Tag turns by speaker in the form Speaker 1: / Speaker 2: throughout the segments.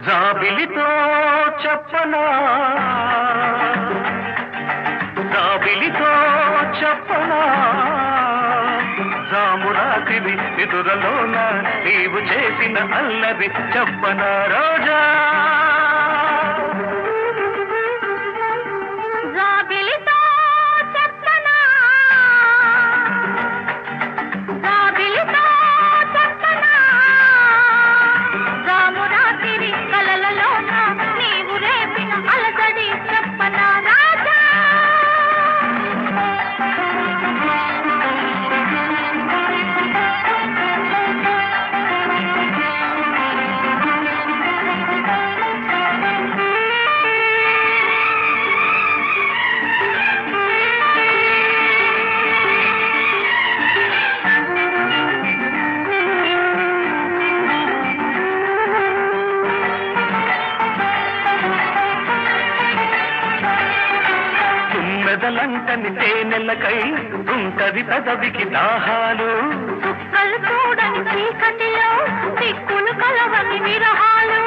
Speaker 1: జాబిలితో చెప్పనా జాబిలితో చెప్పనా జామురాతిరి ఎదురలోన నీవు చేసిన అల్లరి చెప్పనా రోజా
Speaker 2: జాబిలితో చెప్పనా జాబిలితో చెప్పనా జామురాతిరి కలలలోన నీవు రేపిన అలసడి చెప్పనా రాజా
Speaker 1: తుమ్మెదలంటని తేనెలకై ఉంటది పెదవికి దాహాలు
Speaker 2: చుక్కలు చూడని చీకటిలో దిక్కులు కలవని విరహాలు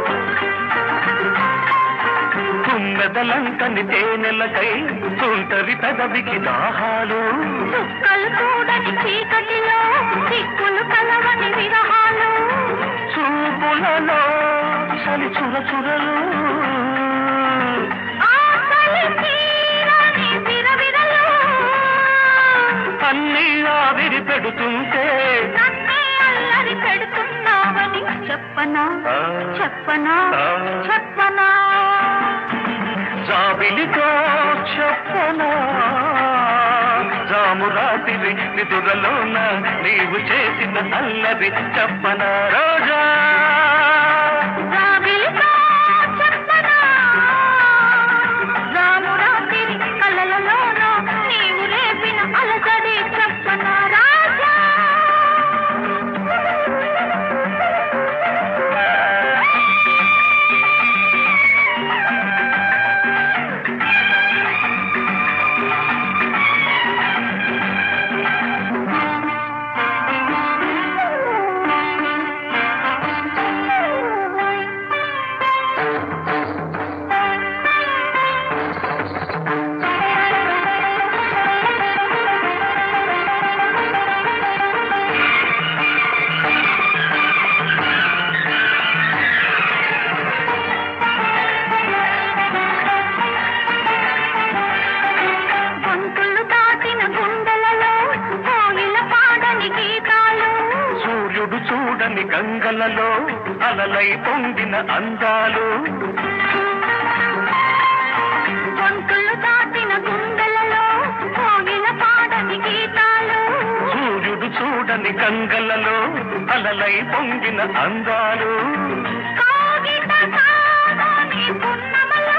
Speaker 1: తుమ్మెదలంటని తేనెలకై ఉంటది పెదవికి దాహాలు
Speaker 2: చుక్కలు చూడని చీకటిలో దిక్కులు కలవని విరహాలు
Speaker 1: చూపులలో చలి చుర చురలు
Speaker 2: ఆకలి తీరని విరవిరలు
Speaker 1: అన్నీ ఆవిరి పెడుతుంటే
Speaker 2: నన్నే అల్లరి పెడుతున్నావని చెప్పనా
Speaker 1: ఆ,
Speaker 2: చెప్పనా
Speaker 1: ఆ.
Speaker 2: చెప్పనా
Speaker 1: జాబిలితో చెప్పనా జామురాతిరి నిదురలోన నీవు చేసిన అల్లరి చెప్పనా రోజా
Speaker 2: జాబిలితో చెప్పనా రామురాతిరి కలలలోన నీవు రేపిన అలసడి చెప్పనా రాజా గొంతులు దాటిన గుండెలలో కోయిల పాడని గీతాలు
Speaker 1: సూర్యుడు చూడని గంగలలో అలలై పొందిన అందాలు
Speaker 2: గొంతులు దాటిన గుండెలలో కోయిల పాడని గీతాలు
Speaker 1: సూర్యుడు చూడని గంగలలో అలలై పొంగిన అందాలు
Speaker 2: కాగిత కాదని పున్నమలో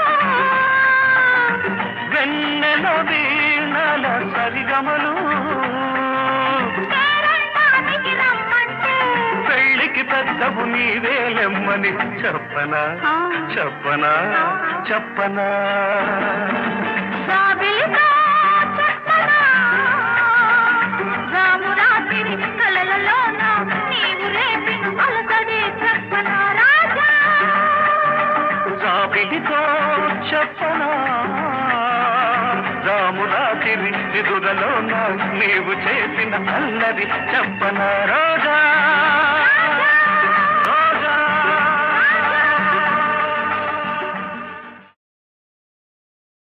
Speaker 1: వెన్నెల వీణల సరిగమలు
Speaker 2: పేరంటానికి రమ్మంటే
Speaker 1: పెళ్లికి పెద్దవు నీవేలెమ్మని చెప్పనా చెప్పనా చెప్పనా
Speaker 2: జాబిలితో చెప్పనా రామురాతిరి కలలలోన నీవు రేపిన అలసడి చెప్పనా రాజా
Speaker 1: జాబిలితో చెప్పనా రామురాతిరి నిదురలోన నీవు చేసిన అల్లరి చెప్పనా రా